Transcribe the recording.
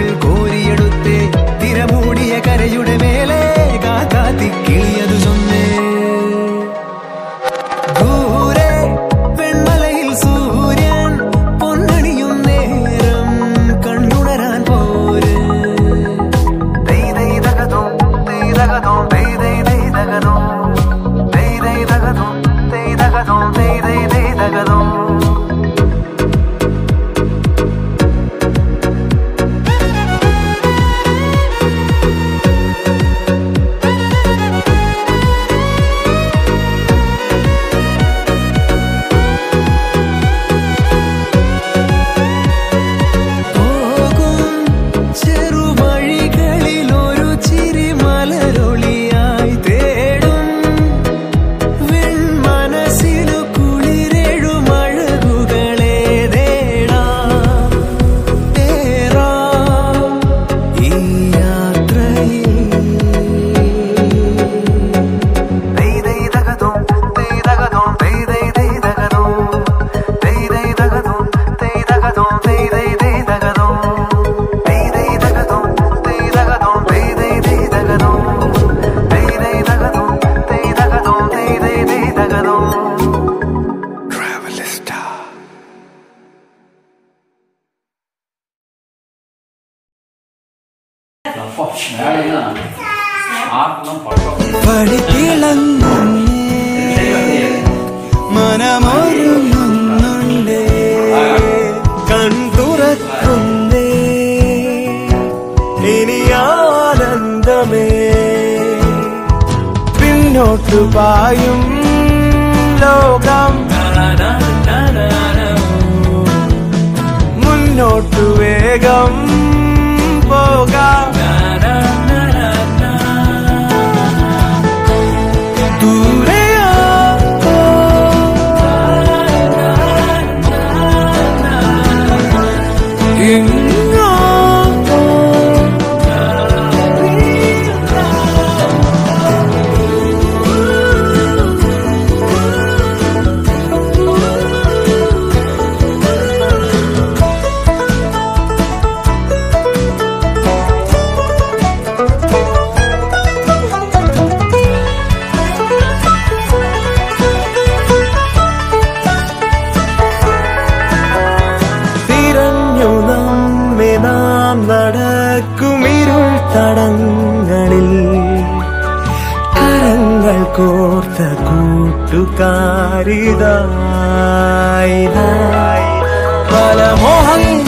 അവൾ കോരിയെടുത്തേ തിരമൂടിയ കരയുടെ മേലെ കാക്കാത്തി കിളിയതു ചൊന്നേ ദൂരെ വെൺമലയിൽ സൂര്യൻ പൊന്നണിയും നേരം കണ്ടുണരാൻ പോര് ദൈ ദൈ ദഗദോ ദൈ ദഗദോ ദൈ ദൈ ദൈ ദഗദോ ദൈ ദൈ ദഗദോ ദൈ ദഗദോ ദൈ ദൈ ദൈ ദഗദോ പോകും ചെറുവഴികളിൽ ഒരു ചിരി മലരൊളിയായി തേടും വെൺമനസ്സിനു കുളിരെഴുമഴകുകളെ തേടാം തേറാം ഈ യാത്രയിൽ ദൈ ദൈ ദഗദോ ദൈ ദഗദോ ദൈ ദൈ ദൈ ദഗദോ ദൈ ദൈ ദഗദോ ദൈ ദഗദോ ദൈ ദൈ ദൈ ദഗദോ ദൈ ദൈ ദഗദോ ദൈ ദഗദോ ദൈ ദൈ ദൈ ദഗദോ ദൈ ദൈ ദഗദോ ദൈ ദഗദോ ദൈ ദൈ ദൈ ദഗദോ ട്രാവലിസ്റ്റാ മനമൊരുങ്ങുന്നുണ്ടേ കൺതുറക്കുന്നേ ഇനി ആനന്ദമേ പിന്നോട്ടു പായും ലോകം മുന്നോട്ടു വേഗം പോകാം ദൂരെയോ എങ്ങോ തിരഞ്ഞു നമ്മെ നാം നടക്കുമിരുൾ തടങ്ങളിൽ കരങ്ങൾ കോർത്ത കൂട്ടുകാരിതായി പല മോഹങ്ങൾ